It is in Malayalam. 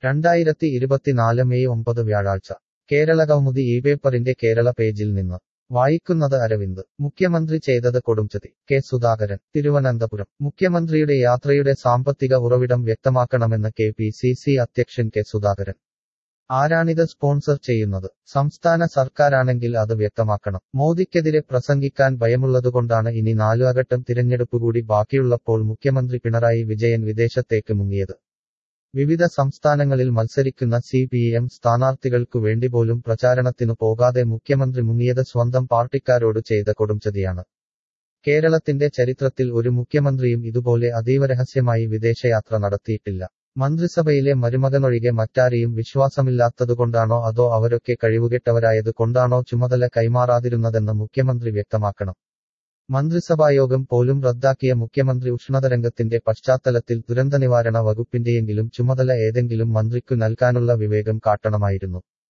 രണ്ടായിരത്തി ഇരുപത്തിനാല് മെയ് ഒമ്പത് വ്യാഴാഴ്ച കേരള കൗമുദി ഈ പേപ്പറിന്റെ കേരള പേജിൽ നിന്ന് വായിക്കുന്നത് അരവിന്ദ് മുഖ്യമന്ത്രി ചെയ്തത് കൊടുംചതി കെ സുധാകരൻ തിരുവനന്തപുരം മുഖ്യമന്ത്രിയുടെ യാത്രയുടെ സാമ്പത്തിക ഉറവിടം വ്യക്തമാക്കണമെന്ന് കെ പി സി സി അധ്യക്ഷൻ കെ സുധാകരൻ ആരാണിത് സ്പോൺസർ ചെയ്യുന്നത് സംസ്ഥാന സർക്കാരാണെങ്കിൽ അത് വ്യക്തമാക്കണം മോദിക്കെതിരെ പ്രസംഗിക്കാൻ ഭയമുള്ളതുകൊണ്ടാണ് ഇനി നാലു അഘട്ടം തിരഞ്ഞെടുപ്പ് കൂടി ബാക്കിയുള്ളപ്പോൾ മുഖ്യമന്ത്രി പിണറായി വിജയൻ വിദേശത്തേക്ക് മുങ്ങിയത് വിവിധ സംസ്ഥാനങ്ങളിൽ മത്സരിക്കുന്ന സി പി എം സ്ഥാനാർത്ഥികൾക്കു വേണ്ടി പോലും പ്രചാരണത്തിനു പോകാതെ മുഖ്യമന്ത്രി മുങ്ങിയത് സ്വന്തം പാർട്ടിക്കാരോട് ചെയ്ത കൊടുംചതിയാണ് കേരളത്തിന്റെ ചരിത്രത്തിൽ ഒരു മുഖ്യമന്ത്രിയും ഇതുപോലെ അതീവ രഹസ്യമായി വിദേശയാത്ര നടത്തിയിട്ടില്ല മന്ത്രിസഭയിലെ മരുമകനൊഴികെ മറ്റാരെയും വിശ്വാസമില്ലാത്തതുകൊണ്ടാണോ അതോ അവരൊക്കെ കഴിവുകെട്ടവരായത് കൊണ്ടാണോ ചുമതല കൈമാറാതിരുന്നതെന്ന് മുഖ്യമന്ത്രി വ്യക്തമാക്കണം മന്ത്രിസഭായോഗം പോലും റദ്ദാക്കിയ മുഖ്യമന്ത്രി ഉഷ്ണതരംഗത്തിന്റെ പശ്ചാത്തലത്തിൽ ദുരന്തനിവാരണ വകുപ്പിന്റെയെങ്കിലും ചുമതല ഏതെങ്കിലും മന്ത്രിക്കു നൽകാനുള്ള വിവേകം കാട്ടണമായിരുന്നു